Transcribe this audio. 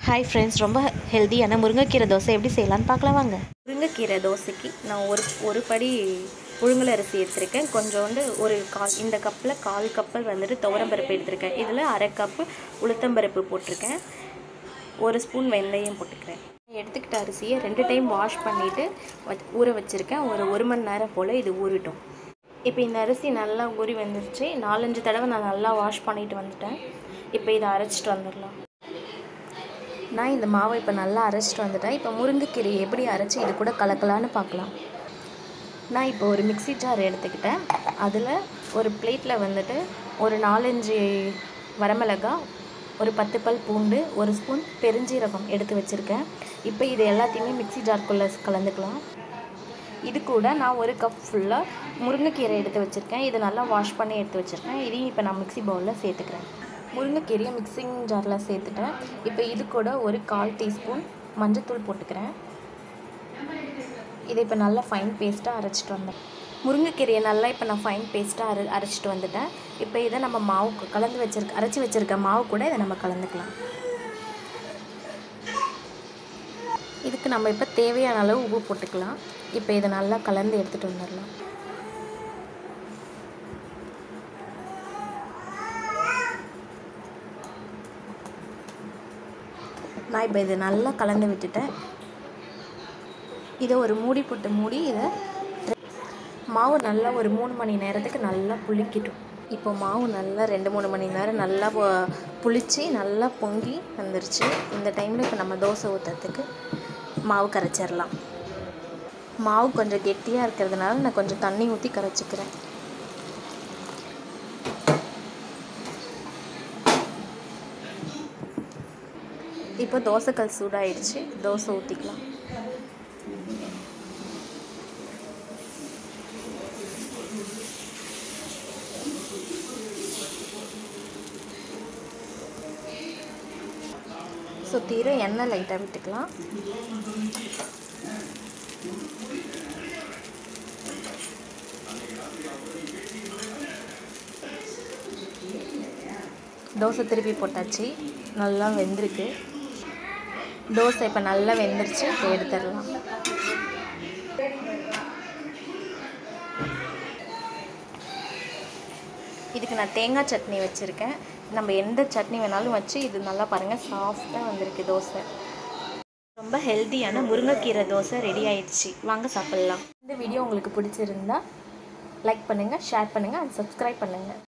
hi friends ரொம்ப ஹெல்த்தியான முருங்கைக்கீரை தோசை எப்படி செய்யலான்னு பார்க்கலாம் வாங்க முருங்கைக்கீரை தோசைக்கு நான் ஒரு ஒரு படி புழுங்கல் அரிசி எடுத்திருக்கேன் கொஞ்சோண்டு ஒரு கால் இந்த கப்பில் கால் கப்பல் வந்துட்டு துவரம்பருப்பு எடுத்திருக்கேன் இதில் அரை கப்பு உளுத்தம்பருப்பு போட்டிருக்கேன் ஒரு ஸ்பூன் வெந்தயம் போட்டுக்கிறேன் எடுத்துக்கிட்ட அரிசியை ரெண்டு டைம் வாஷ் பண்ணிவிட்டு ஊற வச்சுருக்கேன் ஒரு ஒரு மணி நேரம் போல் இது ஊறிட்டோம் இப்போ இந்த அரிசி நல்லா ஊறி வந்துருச்சு நாலஞ்சு தடவை நான் நல்லா வாஷ் பண்ணிட்டு வந்துட்டேன் இப்போ இதை அரைச்சிட்டு வந்துடலாம் நான் இந்த மாவை இப்போ நல்லா அரைச்சிட்டு வந்துட்டேன் இப்போ முருங்கைக்கீரை எப்படி அரைச்சி இது கூட கலக்கலான்னு பார்க்கலாம் நான் இப்போ ஒரு மிக்ஸி ஜார் எடுத்துக்கிட்டேன் அதில் ஒரு பிளேட்டில் வந்துட்டு ஒரு நாலஞ்சு வரமிளகா ஒரு பத்து பல் பூண்டு ஒரு ஸ்பூன் பெருஞ்சீரகம் எடுத்து வச்சுருக்கேன் இப்போ இது எல்லாத்தையுமே மிக்ஸி ஜார்க்குள்ளே கலந்துக்கலாம் இது கூட நான் ஒரு கப் ஃபுல்லாக முருங்கைக்கீரை எடுத்து வச்சுருக்கேன் இதை நல்லா வாஷ் பண்ணி எடுத்து வச்சுருக்கேன் இதையும் இப்போ நான் மிக்ஸி பவுலில் சேர்த்துக்கிறேன் முருங்கைக்கீரையை மிக்சிங் ஜாரில் சேர்த்துட்டேன் இப்போ இது கூட ஒரு கால் டீஸ்பூன் மஞ்சத்தூள் போட்டுக்கிறேன் இதை இப்போ நல்லா ஃபைன் பேஸ்ட்டாக அரைச்சிட்டு வந்தேன் முருங்கைக்கீரையை நல்லா இப்போ நான் ஃபைன் பேஸ்ட்டாக அரை அரைச்சிட்டு வந்துட்டேன் இப்போ இதை நம்ம மாவு கலந்து வச்சிருக்க அரைச்சி வச்சுருக்க மாவு கூட இதை நம்ம கலந்துக்கலாம் இதுக்கு நம்ம இப்போ தேவையான அளவு உப்பு போட்டுக்கலாம் இப்போ இதை நல்லா கலந்து எடுத்துகிட்டு வந்துடலாம் நான் இப்போ இதை நல்லா கலந்து விட்டுட்டேன் இதை ஒரு மூடி போட்டு மூடி இதை மாவு நல்லா ஒரு மூணு மணி நேரத்துக்கு நல்லா புளிக்கட்டும் இப்போ மாவு நல்லா ரெண்டு மூணு மணி நேரம் நல்லா பொ- புளிச்சு நல்லா பொங்கி வந்துருச்சு இந்த டைமில் இப்போ நம்ம தோசை ஊற்றுறதுக்கு மாவு கரைச்சிடலாம் மாவு கொஞ்சம் கெட்டியாக இருக்கிறதுனால நான் கொஞ்சம் தண்ணி ஊற்றி கரைச்சிக்கிறேன் இப்போ தோசைக்கல் சூடாயிடுச்சு தோசை ஊற்றிக்கலாம் சுற்றிர எண்ணெய் லைட்டாக விட்டுக்கலாம் தோசை திருப்பி போட்டாச்சு நல்லா வெந்திருக்கு தோசை இப்போ நல்லா வெந்துருச்சு இப்போ எடுத்துடலாம் இதுக்கு நான் தேங்காய் சட்னி வச்சுருக்கேன் நம்ம எந்த சட்னி வேணாலும் வச்சு இது நல்லா பாருங்கள் சாஃப்டாக வந்திருக்கு தோசை ரொம்ப ஹெல்த்தியான முருங்கைக்கீரை தோசை ரெடி ஆயிடுச்சு வாங்க சாப்பிட்லாம் இந்த வீடியோ உங்களுக்கு பிடிச்சிருந்தா லைக் பண்ணுங்கள் ஷேர் பண்ணுங்கள் அண்ட் சப்ஸ்கிரைப் பண்ணுங்கள்